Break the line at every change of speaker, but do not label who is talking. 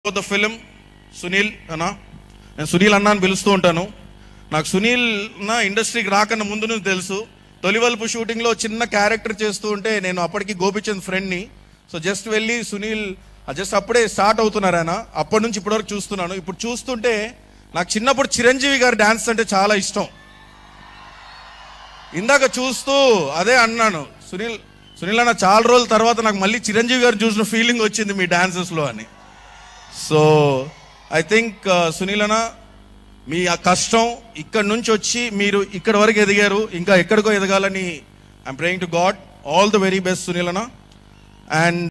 the film Sunil అన్నా నేను సునీల్ అన్న అని పిలుస్తూ ఉంటాను నాకు సునీల్ నా ఇండస్ట్రీకి రాకన్నా ముందు నుంచి తెలుసు తొలివల్పు షూటింగ్లో చిన్న క్యారెక్టర్ చేస్తూ ఉంటే నేను అప్పటికి గోపిచంద్ ఫ్రెండ్ని సో జస్ట్ వెళ్ళి సునీల్ జస్ట్ అప్పుడే స్టార్ట్ అవుతున్నారు ఆయన అప్పటి నుంచి ఇప్పటివరకు చూస్తున్నాను ఇప్పుడు చూస్తుంటే నాకు చిన్నప్పుడు చిరంజీవి గారి డాన్స్ అంటే చాలా ఇష్టం ఇందాక చూస్తూ అదే అన్నాను సునీల్ సునీల్ అన్న చాలా రోజుల తర్వాత నాకు మళ్ళీ చిరంజీవి గారు చూసిన ఫీలింగ్ వచ్చింది మీ డాన్సెస్లో అని సో ఐ థింక్ సునీల్ అన్న మీ ఆ కష్టం ఇక్కడ నుంచి వచ్చి మీరు ఇక్కడ వరకు ఎదిగారు ఇంకా ఎక్కడికో ఎదగాలని I'm praying to God all the very best Sunil అన్న అండ్